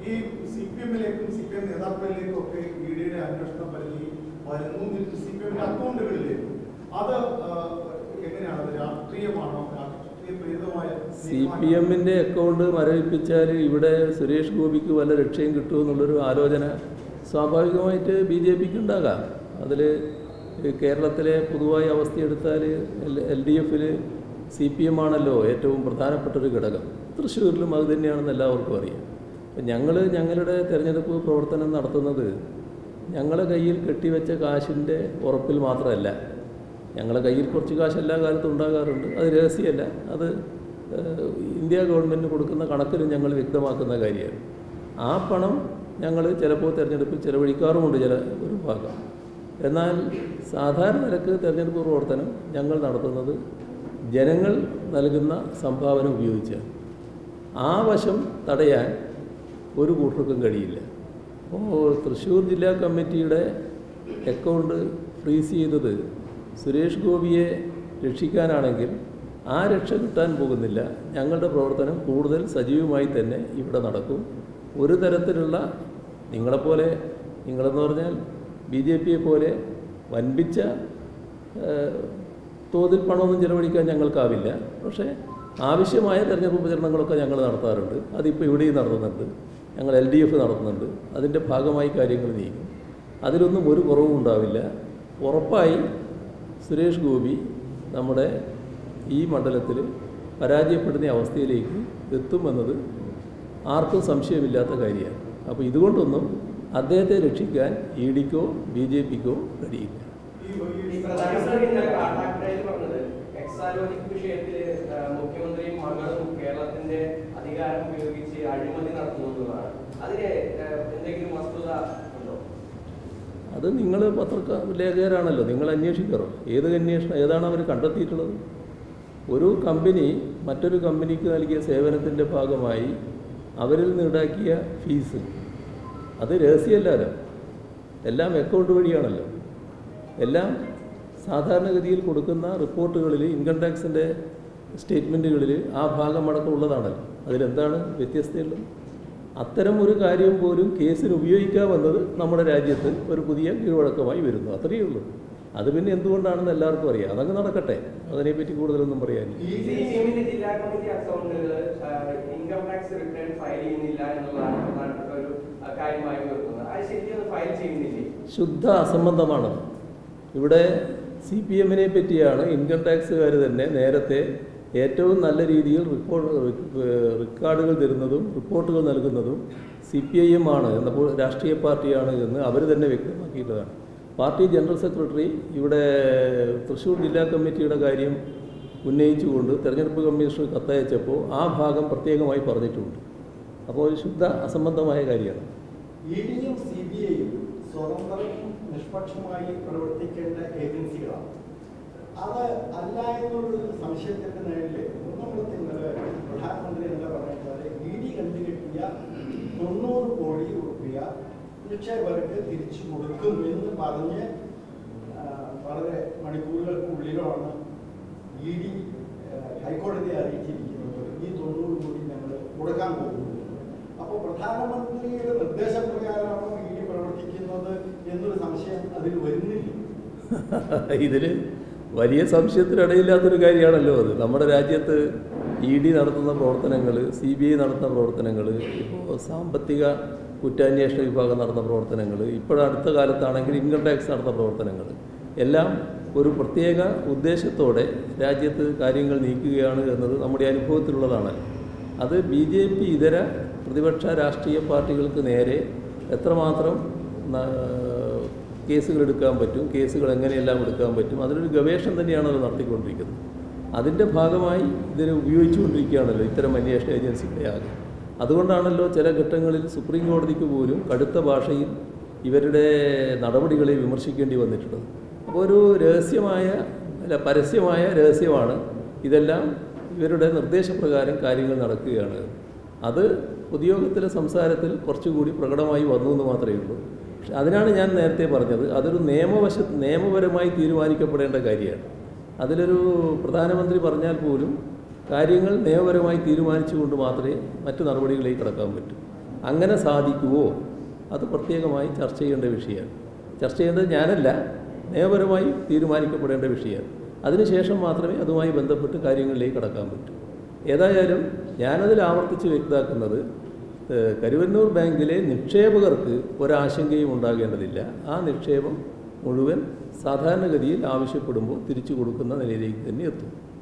ഈ C P എമ്മിലേക്കും C P M നേതാക്കളിലേക്കും ഒക്കെ ഇ ഡിയുടെ അന്വേഷണ പരിധി വരുന്നു സി പി എമ്മിന്റെ അക്കൗണ്ടുകളിലേക്കും അത് ആ, എങ്ങനെയാണ് അത് രാഷ്ട്രീയമാണോ രാഷ്ട്രീയ പ്രേരിതമായ സി പി എമ്മിൻ്റെ അക്കൗണ്ട് മരവിപ്പിച്ചാൽ ഇവിടെ സുരേഷ് ഗോപിക്ക് വല്ല രക്ഷയും കിട്ടുമെന്നുള്ളൊരു ആലോചന സ്വാഭാവികമായിട്ട് ബി ജെ പിക്ക് ഉണ്ടാകാം അതിൽ കേരളത്തിലെ പൊതുവായ അവസ്ഥയെടുത്താൽ എൽ ഡി എഫിൽ സി പി എം ആണല്ലോ ഏറ്റവും പ്രധാനപ്പെട്ടൊരു ഘടകം തൃശ്ശൂരിലും അത് തന്നെയാണെന്ന് എല്ലാവർക്കും അറിയാം അപ്പം ഞങ്ങൾ ഞങ്ങളുടെ തിരഞ്ഞെടുപ്പ് പ്രവർത്തനം നടത്തുന്നത് ഞങ്ങളുടെ കയ്യിൽ കെട്ടിവെച്ച കാശിൻ്റെ ഉറപ്പിൽ മാത്രമല്ല ഞങ്ങളുടെ കയ്യിൽ കുറച്ച് കാശ് എല്ലാ കാലത്തും ഉണ്ടാകാറുണ്ട് അത് രഹസ്യമല്ല അത് ഏഹ്, ഇന്ത്യ ഗവൺമെൻറ് കൊടുക്കുന്ന കണക്കിലും ഞങ്ങൾ വ്യക്തമാക്കുന്ന കാര്യമാണ് ആ പണം ഞങ്ങൾ ചിലപ്പോൾ തിരഞ്ഞെടുപ്പിൽ ചിലവഴിക്കാറുമുണ്ട് ചില ഒരു ഭാഗം എന്നാൽ സാധാരണ നിലക്ക് തിരഞ്ഞെടുപ്പ് പ്രവർത്തനം ഞങ്ങൾ നടത്തുന്നത് ജനങ്ങൾ നൽകുന്ന സംഭാവന ഉപയോഗിച്ചാണ് ആ വശം തടയാൻ ഒരു കൂട്ടർക്കും കഴിയില്ല അപ്പോൾ തൃശ്ശൂർ ജില്ലാ കമ്മിറ്റിയുടെ അക്കൗണ്ട് ഫ്രീസ് ചെയ്തത് സുരേഷ് ഗോപിയെ രക്ഷിക്കാനാണെങ്കിൽ ആ രക്ഷ കിട്ടാൻ പോകുന്നില്ല ഞങ്ങളുടെ പ്രവർത്തനം കൂടുതൽ സജീവമായി തന്നെ ഇവിടെ നടക്കും ഒരു തരത്തിലുള്ള നിങ്ങളെപ്പോലെ നിങ്ങളെന്ന് പറഞ്ഞാൽ ബി ജെ പിയെ പോലെ വൻപിച്ച ഏഹ്, തോതിൽ പണമൊന്നും ചിലവഴിക്കാൻ ഞങ്ങൾക്കാവില്ല പക്ഷേ ആവശ്യമായ തെരഞ്ഞെടുപ്പ് പ്രചരണങ്ങളൊക്കെ ഞങ്ങൾ നടത്താറുണ്ട് അതിപ്പോൾ ഇവിടെയും നടത്തുന്നുണ്ട് ഞങ്ങൾ എൽ ഡി എഫ് നടത്തുന്നുണ്ട് അതിൻ്റെ ഭാഗമായി കാര്യങ്ങൾ നീങ്ങും അതിലൊന്നും ഒരു കുറവും ഉണ്ടാവില്ല ഉറപ്പായി സുരേഷ് ഗോപി നമ്മുടെ ഈ മണ്ഡലത്തിൽ പരാജയപ്പെടുന്ന അവസ്ഥയിലേക്ക് എത്തുമെന്നത് ആർക്കും സംശയമില്ലാത്ത കാര്യമാണ് അപ്പോൾ ഇതുകൊണ്ടൊന്നും അദ്ദേഹത്തെ രക്ഷിക്കാൻ ഇ ഡിക്കോ ബി ജെ പിക്കോ കഴിയില്ല ഈ പ്രധാനമന്ത്രി ഇന്നലെ കാട്ടാക്കടയിൽ പറഞ്ഞത് എക്സാലോജിക് വിഷയത്തില് ആ, മുഖ്യമന്ത്രിയും മകളും കേരളത്തിന്റെ അധികാരം ഉപയോഗിച്ച് അഴിമതി നടത്തുന്നു എന്നതാണ് അതിന് ആ, എന്തെങ്കിലും വസ്തുത ഉണ്ടോ അത് നിങ്ങൾ പത്രക്ക ലേഖകരാണല്ലോ നിങ്ങൾ അന്വേഷിക്കാറോ ഏത് അന്വേഷണം ഏതാണ് അവർ കണ്ടെത്തിയിട്ടുള്ളത് ഒരു കമ്പനി മറ്റൊരു കമ്പനിക്ക് നൽകിയ സേവനത്തിൻ്റെ ഭാഗമായി അവരിൽ നിന്ന് ഈടാക്കിയ ഫീസ് അത് രഹസ്യമല്ലല്ലോ എല്ലാം അക്കൗണ്ട് വഴിയാണല്ലോ എല്ലാം സാധാരണഗതിയിൽ കൊടുക്കുന്ന റിപ്പോർട്ടുകളിൽ ഇൻകം ടാക്സിൻ്റെ സ്റ്റേറ്റ്മെൻറ്റുകളിൽ ആ ഭാഗം അടക്കം ഉള്ളതാണല്ലോ അതിലെന്താണ് വ്യത്യസ്തയുള്ളത് അത്തരം ഒരു കാര്യം പോലും കേസിന് ഉപയോഗിക്കാമെന്നത് നമ്മുടെ രാജ്യത്ത് ഒരു പുതിയ കീഴ്വഴക്കമായി വരുന്നു അത്രയേ ഉള്ളൂ അത് പിന്നെ എന്തുകൊണ്ടാണെന്ന് എല്ലാവർക്കും അറിയാം അതങ്ങ് നടക്കട്ടെ അതിനെപ്പറ്റി കൂടുതലൊന്നും പറയാനില്ല സി പി എമ്മിന്റെ ജില്ലാ കമ്മിറ്റി അക്കൗണ്ടുകൾ ഇൻകം ടാക്സ് റിട്ടേൺ ഫയൽ ചെയ്യുന്നില്ല എന്നുള്ളതാണ് പ്രധാനപ്പെട്ട ഒരു ആ, കാര്യമായി വരുന്നത് അത് ശരിക്കും ഫയൽ ചെയ്യുന്നില്ലേ ശുദ്ധ അസംബന്ധമാണ് ഇവിടെ സി പി എമ്മിനെ പറ്റിയാണ് ഇൻകം ടാക്സുകാർ തന്നെ നേരത്തെ ഏറ്റവും നല്ല രീതിയിൽ റിപ്പോർട്ട് റെക്കോർഡുകൾ തരുന്നതും റിപ്പോർട്ടുകൾ നൽകുന്നതും സി പി ഐ എം ആണ് എന്നപ്പോൾ രാഷ്ട്രീയ പാർട്ടിയാണ് എന്ന് അവർ തന്നെ വ്യക്തമാക്കിയിട്ടുള്ളതാണ് പാർട്ടി ജനറൽ സെക്രട്ടറി ഇവിടെ തൃശ്ശൂർ ജില്ലാ കമ്മിറ്റിയുടെ കാര്യം ഉന്നയിച്ചുകൊണ്ട് തെരഞ്ഞെടുപ്പ് കമ്മീഷണർ കത്തയച്ചപ്പോൾ ആ ഭാഗം പ്രത്യേകമായി പറഞ്ഞിട്ടുണ്ട് അപ്പോൾ ഒരു ശുദ്ധ അസംബന്ധമായ കാര്യമാണ് ഇ ഡിയും സി ബി ഐയും സ്വതന്ത്രവും നിഷ്പക്ഷമായി പ്രവർത്തിക്കേണ്ട ഏജൻസികളാണ് അത് അല്ല എന്നുള്ളൊരു സംശയത്തിന്റെ നേരില് ഒന്നാമത്തെ ഇന്നലെ പ്രധാനമന്ത്രി എന്താ പറയുന്നത് ഇ ഡി കണ്ടുകെട്ടിയ തൊണ്ണൂറ് കോടി റുപ്യ നിക്ഷേപകർക്ക് തിരിച്ചു കൊടുക്കും എന്ന് പറഞ്ഞ് ആ, വളരെ മണിക്കൂറുകൾക്കുള്ളിലാണ് ഇ ഡി ഹൈക്കോടതിയെ അറിയിച്ചിരിക്കുന്നത് ഈ തൊണ്ണൂറ് കോടി ഞങ്ങൾ കൊടുക്കാൻ പോകുന്നു അപ്പോൾ പ്രധാനമന്ത്രിയുടെ നിർദ്ദേശപ്രകാരമാണോ ഇ ഡി പ്രവർത്തിക്കുന്നത് എന്നൊരു സംശയം അതിൽ വരുന്നില്ല ഇതിൽ വലിയ സംശയത്തിനിടയില്ലാത്തൊരു കാര്യമാണല്ലോ അത് നമ്മുടെ രാജ്യത്ത് ഇ ഡി നടത്തുന്ന പ്രവർത്തനങ്ങൾ സി ബി ഐ നടത്തുന്ന പ്രവർത്തനങ്ങൾ ഇപ്പോൾ സാമ്പത്തിക കുറ്റാന്വേഷണ വിഭാഗം നടത്തുന്ന പ്രവർത്തനങ്ങൾ ഇപ്പോൾ അടുത്ത കാലത്താണെങ്കിൽ ഇൻകം ടാക്സ് നടത്തുന്ന പ്രവർത്തനങ്ങൾ എല്ലാം ഒരു പ്രത്യേക ഉദ്ദേശത്തോടെ രാജ്യത്ത് കാര്യങ്ങൾ നീക്കുകയാണ് എന്നത് നമ്മുടെ അനുഭവത്തിലുള്ളതാണ് അത് ബി ജെ പി ഇതര പ്രതിപക്ഷ രാഷ്ട്രീയ പാർട്ടികൾക്ക് നേരെ എത്രമാത്രം ന- കേസുകൾ എടുക്കാൻ പറ്റും കേസുകൾ എങ്ങനെയെല്ലാം എടുക്കാൻ പറ്റും അതിലൊരു ഗവേഷണം തന്നെയാണ് അത് നടത്തിക്കൊണ്ടിരിക്കുന്നത് അതിൻ്റെ ഭാഗമായി ഇതിനെ ഉപയോഗിച്ചുകൊണ്ടിരിക്കുകയാണല്ലോ ഇത്തരം അന്വേഷണ ഏജൻസികളെ ആകെ അതുകൊണ്ടാണല്ലോ ചില ഘട്ടങ്ങളിൽ സുപ്രീം കോടതിക്ക് പോലും കടുത്ത ഭാഷയിൽ ഇവരുടെ നടപടികളെ വിമർശിക്കേണ്ടി വന്നിട്ടുള്ളത് അപ്പോൾ ഒരു രഹസ്യമായ അല്ല പരസ്യമായ രഹസ്യമാണ് ഇതെല്ലാം ഇവരുടെ നിർദ്ദേശപ്രകാരം കാര്യങ്ങൾ നടക്കുകയാണ് അത് പൊതുയോഗത്തിലെ സംസാരത്തിൽ കുറച്ചുകൂടി പ്രകടമായി വന്നു എന്ന് മാത്രമേ ഉള്ളൂ പക്ഷെ അതിനാണ് ഞാൻ നേരത്തെ പറഞ്ഞത് അതൊരു നിയമവശ നിയമപരമായി തീരുമാനിക്കപ്പെടേണ്ട കാര്യമാണ് അതിലൊരു പ്രധാനമന്ത്രി പറഞ്ഞാൽ പോലും കാര്യങ്ങൾ നിയമപരമായി തീരുമാനിച്ചുകൊണ്ട് മാത്രമേ മറ്റു നടപടികളിലേക്ക് കടക്കാൻ പറ്റൂ അങ്ങനെ സാധിക്കുമോ അത് പ്രത്യേകമായി ചർച്ച ചെയ്യേണ്ട വിഷയമാണ് ചർച്ച ചെയ്യേണ്ടത് ഞാനല്ല നിയമപരമായി തീരുമാനിക്കപ്പെടേണ്ട വിഷയമാണ് അതിനുശേഷം മാത്രമേ അതുമായി ബന്ധപ്പെട്ട് കാര്യങ്ങളിലേക്ക് കടക്കാൻ പറ്റൂ ഏതായാലും ഞാനതിൽ ആവർത്തിച്ച് വ്യക്തമാക്കുന്നത് ഏഹ്, കരുവന്നൂർ ബാങ്കിലെ നിക്ഷേപകർക്ക് ഒരാശങ്കയും ഉണ്ടാകേണ്ടതില്ല ആ നിക്ഷേപം മുഴുവൻ സാധാരണഗതിയിൽ ആവശ്യപ്പെടുമ്പോൾ തിരിച്ചു കൊടുക്കുന്ന നിലയിലേക്ക് തന്നെ എത്തും